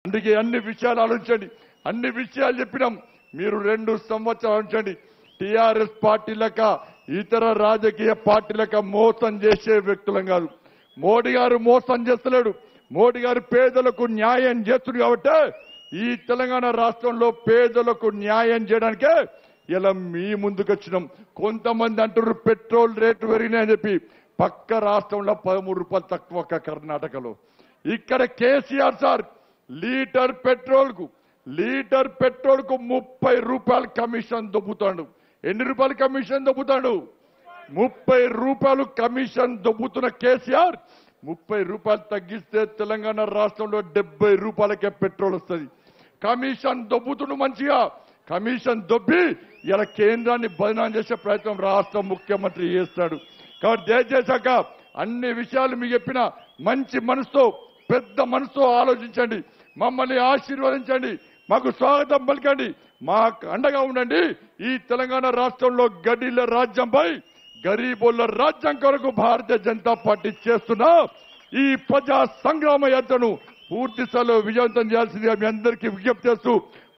అందుకే అన్ని విషయాలు ఆలోచించండి అన్ని విషయాలు చెప్పినాం మీరు రెండు సంవత్సరాలు ఉంచండి టిఆర్ఎస్ పార్టీలక ఇతర రాజకీయ పార్టీలక మోసం చేసే వ్యక్తులం కాదు మోడీ గారు మోసం చేస్తలేడు మోడీ గారు పేదలకు న్యాయం చేస్తుడు కాబట్టి ఈ తెలంగాణ రాష్ట్రంలో పేదలకు న్యాయం చేయడానికే ఇలా మీ ముందుకు వచ్చినాం కొంతమంది అంటారు పెట్రోల్ రేటు పెరిగినాయని చెప్పి పక్క రాష్ట్రంలో పదమూడు రూపాయలు తక్కువ ఒక్క కర్ణాటకలో ఇక్కడ కేసీఆర్ సార్ లీటర్ పెట్రోల్ కు లీటర్ పెట్రోల్ కు ముప్పై రూపాయలు కమిషన్ దొబ్బుతాడు ఎన్ని రూపాయలు కమిషన్ దొబ్బుతాడు ముప్పై రూపాయలు కమిషన్ దొబ్బుతున్న కేసీఆర్ ముప్పై రూపాయలు తగ్గిస్తే తెలంగాణ రాష్ట్రంలో డెబ్బై రూపాయలకే పెట్రోల్ వస్తుంది కమిషన్ దొబ్బుతుండు మంచిగా కమిషన్ దొబ్బి ఇలా కేంద్రాన్ని బదనాం చేసే ప్రయత్నం రాష్ట్ర ముఖ్యమంత్రి చేస్తాడు కాబట్టి దయచేశాక అన్ని విషయాలు మీకు చెప్పిన మంచి మనసుతో పెద్ద మనసుతో ఆలోచించండి మమ్మల్ని ఆశీర్వదించండి మాకు స్వాగతం పలకండి మాకు అండగా ఉండండి ఈ తెలంగాణ రాష్ట్రంలో గడిల రాజ్యంపై గరీబుల రాజ్యం కొరకు భారతీయ జనతా పార్టీ చేస్తున్న ఈ ప్రజా సంగ్రామ యాత్రను పూర్తి స్థాయిలో విజయవంతం చేయాల్సిందిగా మీ అందరికీ విజ్ఞప్తి చేస్తూ